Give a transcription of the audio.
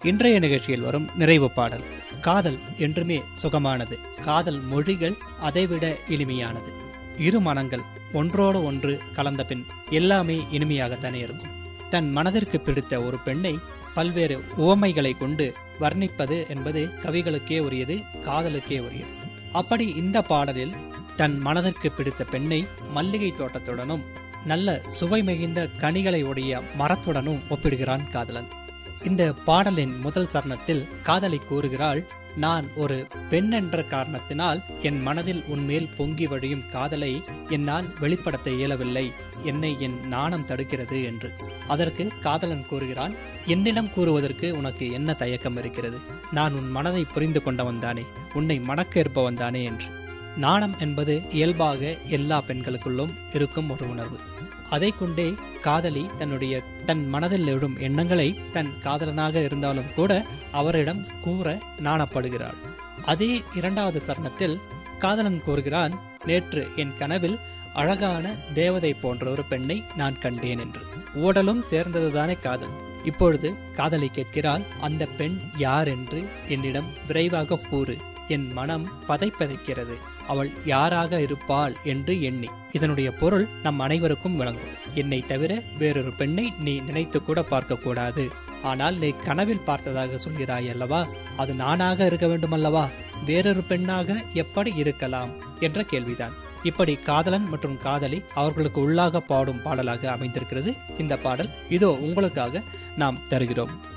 இன்றைய நிகழ்ச்சியில் வரும் நிறைவு பாடல் காதல் என்றுமே சுகமானது காதல் மொழிகள் அதைவிட இனிமையானது இரு மனங்கள் ஒன்றோடு ஒன்று கலந்த பின் எல்லாமே இனிமையாகத்தானே இருக்கும் தன் மனதிற்கு பிடித்த ஒரு பெண்ணை பல்வேறு உவமைகளை கொண்டு வர்ணிப்பது என்பது கவிகளுக்கே உரியது காதலுக்கே உரியது அப்படி இந்த பாடலில் தன் மனதிற்கு பிடித்த பெண்ணை மல்லிகை தோட்டத்துடனும் நல்ல சுவை மிகுந்த கனிகளை உடைய மரத்துடனும் ஒப்பிடுகிறான் காதலன் இந்த பாடலின் முதல் சரணத்தில் காதலை கூறுகிறாள் நான் ஒரு பெண் என்ற காரணத்தினால் என் மனதில் உன்மேல் பொங்கி வழியும் காதலை என்னால் வெளிப்படுத்த இயலவில்லை என்னை என் நாணம் தடுக்கிறது என்று அதற்கு காதலன் கூறுகிறான் என்னிடம் கூறுவதற்கு உனக்கு என்ன தயக்கம் இருக்கிறது நான் உன் மனதை புரிந்து கொண்டவன் தானே உன்னை மணக்க இருப்பவன் தானே என்று நாணம் என்பது இயல்பாக எல்லா பெண்களுக்குள்ளும் இருக்கும் ஒரு உணர்வு அதை கொண்டே காதலி தன்னுடைய தன் மனதில் எழும் எண்ணங்களை தன் காதலனாக இருந்தாலும் கூட அவரிடம் கூற நாணப்படுகிறாள் அதே இரண்டாவது சரணத்தில் காதலன் கூறுகிறான் நேற்று என் கனவில் அழகான தேவதை போன்ற ஒரு பெண்ணை நான் கண்டேன் என்று ஓடலும் சேர்ந்ததுதானே காதல் இப்பொழுது காதலை கேட்கிறாள் அந்த பெண் யார் என்று என்னிடம் விரைவாக கூறு என் மனம் பதைப்பதைக்கிறது அவள் யாராக இருப்பாள் என்று எண்ணி இதனுடைய பொருள் நம் அனைவருக்கும் விளங்கும் என்னை தவிர வேறொரு பெண்ணை நீ நினைத்து கூட பார்க்க கூடாது ஆனால் நீ கனவில் பார்த்ததாக சொல்கிறாய் அல்லவா அது நானாக இருக்க வேண்டுமல்லவா வேறொரு பெண்ணாக எப்படி இருக்கலாம் என்ற கேள்விதான் இப்படி காதலன் மற்றும் காதலி அவர்களுக்கு உள்ளாக பாடும் பாடலாக அமைந்திருக்கிறது இந்த பாடல் இதோ உங்களுக்காக நாம் தருகிறோம்